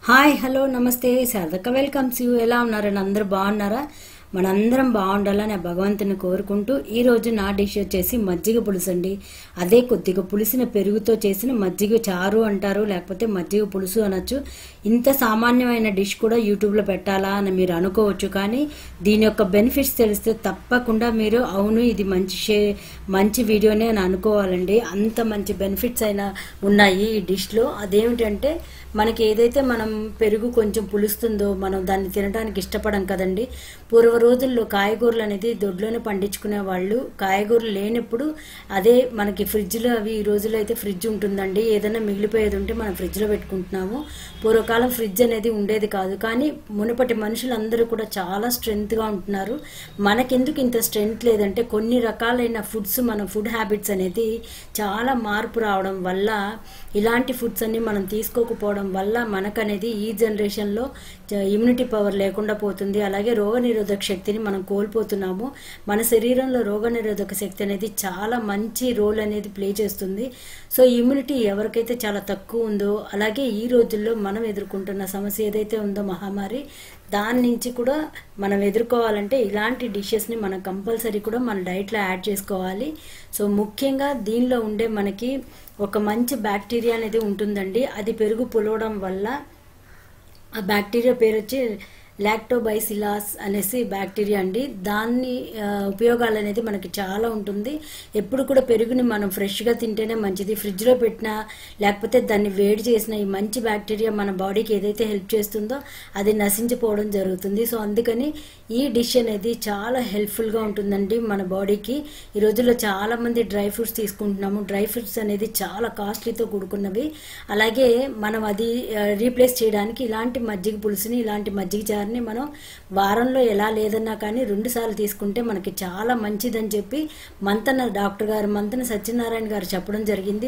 hi hello నమస్తే Sharadakka welcomes you ఎలా ఉన్నారని అందరూ బాగున్నారా మనందరం బాగుండాలని ఆ భగవంతుని కోరుకుంటూ ఈ రోజు నా డిష్ వచ్చేసి మజ్జిగ పులుసు అండి అదే కొద్దిగా పులిసిన పెరుగుతో చేసిన మజ్జిగ చారు అంటారు లేకపోతే మజ్జిగ పులుసు అనొచ్చు ఇంత సామాన్యమైన డిష్ కూడా యూట్యూబ్లో పెట్టాలా అని మీరు అనుకోవచ్చు కానీ దీని యొక్క బెనిఫిట్స్ తెలిస్తే తప్పకుండా మీరు అవును ఇది మంచి షే మంచి వీడియోనే అని అనుకోవాలండి అంత మంచి బెనిఫిట్స్ అయినా ఉన్నాయి ఈ డిష్లో అదేమిటంటే మనకి ఏదైతే మనం పెరుగు కొంచెం పులుస్తుందో మనం దాన్ని తినడానికి ఇష్టపడం కదండి పూర్వ రోజుల్లో కాయగూరలు అనేది దొడ్లోనే పండించుకునే వాళ్ళు కాయగూరలు లేనప్పుడు అదే మనకి ఫ్రిడ్జ్లో అవి ఈ రోజుల్లో అయితే ఫ్రిడ్జ్ ఉంటుందండి ఏదైనా మిగిలిపోయేది ఉంటే మనం ఫ్రిడ్జ్లో పెట్టుకుంటున్నాము పూర్వకాలం ఫ్రిడ్జ్ అనేది ఉండేది కాదు కానీ మునుపటి మనుషులందరూ కూడా చాలా స్ట్రెంగ్త్గా ఉంటున్నారు మనకెందుకు ఇంత స్ట్రెంగ్త్ లేదంటే కొన్ని రకాలైన ఫుడ్స్ మన ఫుడ్ హ్యాబిట్స్ అనేది చాలా మార్పు రావడం వల్ల ఇలాంటి ఫుడ్స్ అన్ని మనం తీసుకోకపోవడం వల్ల మనకనేది ఈ జనరేషన్లో ఇమ్యూనిటీ పవర్ లేకుండా పోతుంది అలాగే రోగనిరోధక శక్తిని మనం కోల్పోతున్నాము మన శరీరంలో రోగనిరోధక శక్తి అనేది చాలా మంచి రోల్ అనేది ప్లే చేస్తుంది సో ఇమ్యూనిటీ ఎవరికైతే చాలా తక్కువ ఉందో అలాగే ఈ రోజుల్లో మనం ఎదుర్కొంటున్న సమస్య ఏదైతే ఉందో మహమ్మారి దాని నుంచి కూడా మనం ఎదుర్కోవాలంటే ఇలాంటి డిషెస్ని మనం కంపల్సరీ కూడా మన డైట్లో యాడ్ చేసుకోవాలి సో ముఖ్యంగా దీనిలో ఉండే మనకి ఒక మంచి బ్యాక్టీరియా అనేది ఉంటుందండి అది పెరుగు పులవడం వల్ల ఆ బ్యాక్టీరియా పేరు వచ్చి లాక్టోబైసిలాస్ అనేసి బ్యాక్టీరియా అండి దాన్ని ఆ, ఉపయోగాలు అనేది మనకి చాలా ఉంటుంది ఎప్పుడు కూడా పెరుగుని మనం ఫ్రెష్గా తింటేనే మంచిది ఫ్రిడ్జ్లో పెట్టినా లేకపోతే దాన్ని వేడి చేసిన ఈ మంచి బ్యాక్టీరియా మన బాడీకి ఏదైతే హెల్ప్ చేస్తుందో అది నశించిపోవడం జరుగుతుంది సో అందుకని ఈ డిష్ అనేది చాలా హెల్ప్ఫుల్గా ఉంటుందండి మన బాడీకి ఈ రోజుల్లో చాలా మంది డ్రై ఫ్రూట్స్ తీసుకుంటున్నాము డ్రై ఫ్రూట్స్ అనేది చాలా కాస్ట్లీతో కూడుకున్నవి అలాగే మనం అది రీప్లేస్ చేయడానికి ఇలాంటి మజ్జిగ పులుసుని ఇలాంటి మజ్జిగ చారుని మనం వారంలో ఎలా లేదన్నా కానీ రెండు సార్లు తీసుకుంటే మనకి చాలా మంచిదని చెప్పి మంతన డాక్టర్ గారు మంతన సత్యనారాయణ గారు చెప్పడం జరిగింది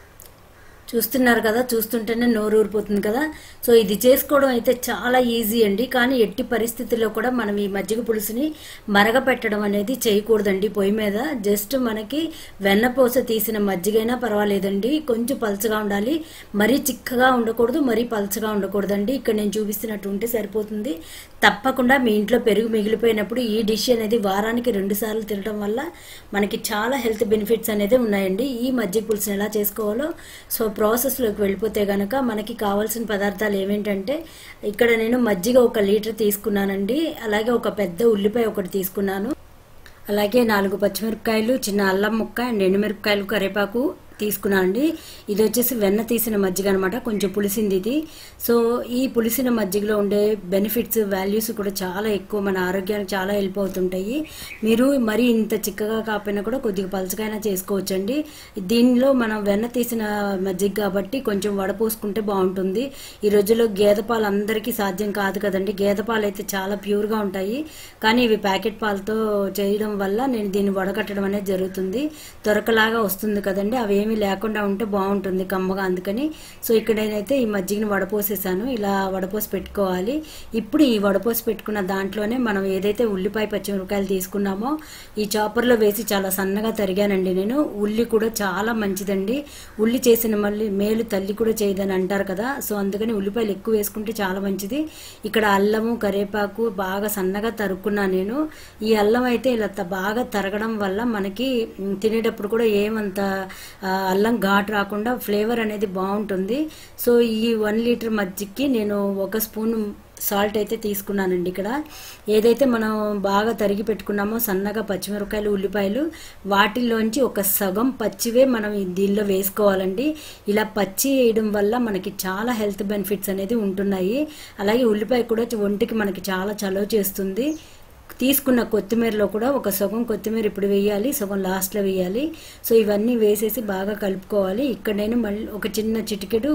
చూస్తున్నారు కదా చూస్తుంటేనే నోరు ఊరిపోతుంది కదా సో ఇది చేసుకోవడం అయితే చాలా ఈజీ అండి కానీ ఎట్టి పరిస్థితుల్లో కూడా మనం ఈ మజ్జిగ పులుసుని మరగపెట్టడం అనేది చేయకూడదండి పొయ్యి మీద జస్ట్ మనకి వెన్నపూస తీసిన మజ్జిగైనా పర్వాలేదండి కొంచెం పలచగా ఉండాలి మరీ చిక్కగా ఉండకూడదు మరీ పలచగా ఉండకూడదండి ఇక్కడ నేను చూపిస్తున్నట్టు ఉంటే సరిపోతుంది తప్పకుండా మీ ఇంట్లో పెరుగు మిగిలిపోయినప్పుడు ఈ డిష్ అనేది వారానికి రెండు సార్లు తినడం వల్ల మనకి చాలా హెల్త్ బెనిఫిట్స్ అనేది ఉన్నాయండి ఈ మజ్జిగ పులుసుని ఎలా చేసుకోవాలో సో ప్రాసెస్లోకి వెళ్ళిపోతే కనుక మనకి కావాల్సిన పదార్థాలు ఏమేంటంటే ఇక్కడ నేను మజ్జిగ ఒక లీటర్ తీసుకున్నానండి అలాగే ఒక పెద్ద ఉల్లిపాయ ఒకటి తీసుకున్నాను అలాగే నాలుగు పచ్చిమిరపకాయలు చిన్న అల్లం ముక్క అండ్ ఎండుమిరపకాయలు కరివేపాకు తీసుకున్నానండి ఇది వచ్చేసి వెన్న తీసిన మజ్జిగ అనమాట కొంచెం పులిసింది ఇది సో ఈ పులిసిన మజ్జిగలో ఉండే బెనిఫిట్స్ వాల్యూస్ కూడా చాలా ఎక్కువ మన ఆరోగ్యానికి చాలా హెల్ప్ అవుతుంటాయి మీరు మరీ ఇంత చిక్కగా కాకపోయినా కూడా కొద్దిగా పలచగైనా చేసుకోవచ్చండి దీనిలో మనం వెన్న తీసిన మజ్జిగ కాబట్టి కొంచెం వడపోసుకుంటే బాగుంటుంది ఈ రోజుల్లో గేదె పాలు అందరికీ సాధ్యం కాదు కదండి గేదె పాలు అయితే చాలా ప్యూర్గా ఉంటాయి కానీ ఇవి ప్యాకెట్ పాలతో చేయడం వల్ల నేను దీన్ని వడకట్టడం అనేది జరుగుతుంది దొరకలాగా వస్తుంది కదండి అవి ఏమీ లేకుండా ఉంటే బాగుంటుంది కమ్మగా అందుకని సో ఇక్కడ నేనైతే ఈ మజ్జిగని వడపోసేసాను ఇలా వడపోసి పెట్టుకోవాలి ఇప్పుడు ఈ వడపోసి పెట్టుకున్న దాంట్లోనే మనం ఏదైతే ఉల్లిపాయ పచ్చిమిరపకాయలు తీసుకున్నామో ఈ చాపర్లో వేసి చాలా సన్నగా తరిగానండి నేను ఉల్లి కూడా చాలా మంచిదండి ఉల్లి చేసిన మళ్ళీ మేలు తల్లి కూడా చేయదని అంటారు కదా సో అందుకని ఉల్లిపాయలు ఎక్కువ వేసుకుంటే చాలా మంచిది ఇక్కడ అల్లము కరివేపాకు బాగా సన్నగా తరుక్కున్నాను నేను ఈ అల్లం అయితే ఇలా త- బాగా తరగడం వల్ల మనకి మ్, తినేటప్పుడు కూడా ఏమంత ఆ, అల్లం ఘాటు రాకుండా ఫ్లేవర్ అనేది బాగుంటుంది సో ఈ వన్ లీటర్ మజ్జిగకి నేను ఒక స్పూన్ సాల్ట్ అయితే తీసుకున్నానండి ఇక్కడ ఏదైతే మనం బాగా తరిగి పెట్టుకున్నామో సన్నగా పచ్చిమిరపకాయలు ఉల్లిపాయలు వాటిల్లోంచి ఒక సగం పచ్చివే మనం ఈ దీనిలో వేసుకోవాలండి ఇలా పచ్చి వేయడం వల్ల మనకి చాలా హెల్త్ బెనిఫిట్స్ అనేది ఉంటున్నాయి అలాగే ఉల్లిపాయ కూడా ఒంటికి మనకి చాలా చలవ చేస్తుంది తీసుకున్న కొత్తిమీరలో కూడా ఒక సగం కొత్తిమీర ఇప్పుడు వేయాలి సగం లాస్ట్లో వేయాలి సో ఇవన్నీ వేసేసి బాగా కలుపుకోవాలి ఇక్కడ నేను మళ్ళీ ఒక చిన్న చిటికెడు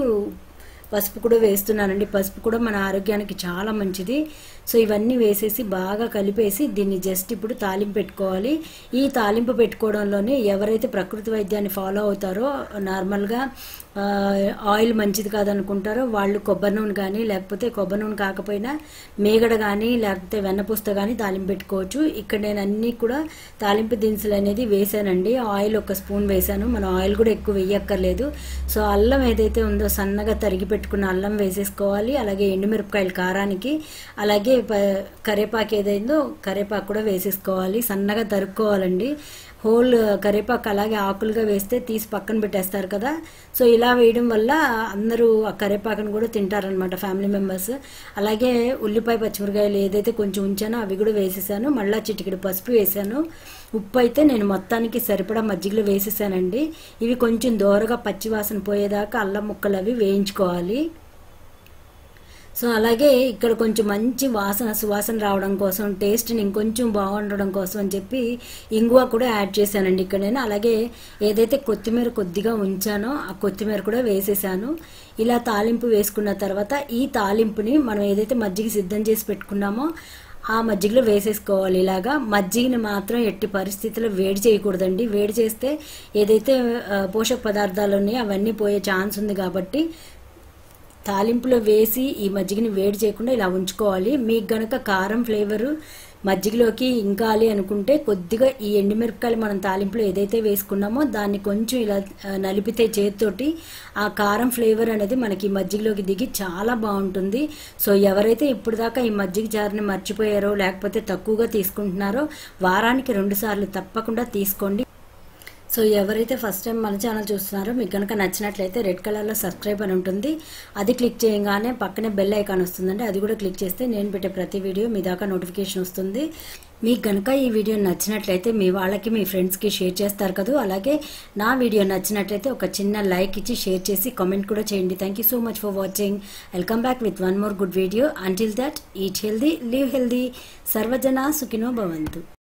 పసుపు కూడా వేస్తున్నానండి పసుపు కూడా మన ఆరోగ్యానికి చాలా మంచిది సో ఇవన్నీ వేసేసి బాగా కలిపేసి దీన్ని జస్ట్ ఇప్పుడు తాలింపు పెట్టుకోవాలి ఈ తాలింపు పెట్టుకోవడంలోనే ఎవరైతే ప్రకృతి వైద్యాన్ని ఫాలో అవుతారో నార్మల్గా ఆ, ఆయిల్ మంచిది కాదనుకుంటారో వాళ్ళు కొబ్బరి నూనె కానీ లేకపోతే కొబ్బరి నూనె కాకపోయినా మేగడ కానీ లేకపోతే వెన్నపూస్త కానీ తాలింపు పెట్టుకోవచ్చు ఇక్కడ నేను అన్నీ కూడా తాలింపు దినుసులు అనేది వేసానండి ఆయిల్ ఒక స్పూన్ వేసాను మనం ఆయిల్ కూడా ఎక్కువ వేయక్కర్లేదు సో అల్లం ఏదైతే ఉందో సన్నగా తరిగి పెట్టుకున్న అల్లం వేసేసుకోవాలి అలాగే ఎండుమిరపకాయలు కారానికి అలాగే ప- కరేపాకు ఏదైందో కరేపాకు కూడా వేసేసుకోవాలి సన్నగా తరుక్కోవాలండి హోల్ కరేపాకు అలాగే ఆకులుగా వేస్తే తీసి పక్కన పెట్టేస్తారు కదా సో ఇలా వేయడం వల్ల అందరూ ఆ కరేపాకును కూడా తింటారనమాట ఫ్యామిలీ మెంబర్స్ అలాగే ఉల్లిపాయ పచ్చిమిరకాయలు ఏదైతే కొంచెం ఉంచానో అవి కూడా వేసేసాను మళ్ళీ చిటికెడు పసుపు వేసాను ఉప్పు అయితే నేను మొత్తానికి సరిపడా మజ్జిగలో వేసేసానండి ఇవి కొంచెం దోరగా పచ్చివాసన పోయేదాకా అల్లం ముక్కలు అవి వేయించుకోవాలి సో అలాగే ఇక్కడ కొంచెం మంచి వాసన సువాసన రావడం కోసం టేస్ట్ని ఇంకొంచెం బాగుండడం కోసం అని చెప్పి ఇంగువ కూడా యాడ్ చేశానండి ఇక్కడ నేను అలాగే ఏదైతే కొత్తిమీర కొద్దిగా ఉంచానో ఆ కొత్తిమీర కూడా వేసేసాను ఇలా తాలింపు వేసుకున్న తర్వాత ఈ తాలింపుని మనం ఏదైతే మజ్జిగ సిద్ధం చేసి పెట్టుకున్నామో ఆ మజ్జిగలో వేసేసుకోవాలి ఇలాగా మజ్జిగని మాత్రం ఎట్టి పరిస్థితుల్లో వేడి చేయకూడదండి వేడి చేస్తే ఏదైతే ఆ, పోషక పదార్థాలు ఉన్నాయో అవన్నీ పోయే ఛాన్స్ ఉంది కాబట్టి తాలింపులో వేసి ఈ మజ్జిగని వేడి చేయకుండా ఇలా ఉంచుకోవాలి మీకు గనక కారం ఫ్లేవరు మజ్జిగలోకి ఇంకాలి అనుకుంటే కొద్దిగా ఈ ఎండుమిరపకాయలు మనం తాలింపులో ఏదైతే వేసుకున్నామో దాన్ని కొంచెం ఇలా ఆ, నలిపితే చేతితోటి ఆ కారం ఫ్లేవర్ అనేది మనకి ఈ మజ్జిగలోకి దిగి చాలా బాగుంటుంది సో ఎవరైతే ఇప్పుడు దాకా ఈ మజ్జిగ చారుని మర్చిపోయారో లేకపోతే తక్కువగా తీసుకుంటున్నారో వారానికి రెండు సార్లు తప్పకుండా తీసుకోండి సో ఎవరైతే ఫస్ట్ టైం మన ఛానల్ చూస్తున్నారో మీకు కనుక నచ్చినట్లయితే రెడ్ కలర్లో సబ్స్క్రైబ్ అని ఉంటుంది అది క్లిక్ చేయగానే పక్కనే బెల్ ఐకాన్ వస్తుందండి అది కూడా క్లిక్ చేస్తే నేను పెట్టే ప్రతి వీడియో మీ దాకా నోటిఫికేషన్ వస్తుంది మీకు కనుక ఈ వీడియో నచ్చినట్లయితే మీ వాళ్ళకి మీ ఫ్రెండ్స్కి షేర్ చేస్తారు కదా అలాగే నా వీడియో నచ్చినట్లయితే ఒక చిన్న లైక్ ఇచ్చి షేర్ చేసి కామెంట్ కూడా చేయండి thank you so much for watching welcome back with one more good video until that eat healthy live healthy సర్వజన సుఖినో భవంతు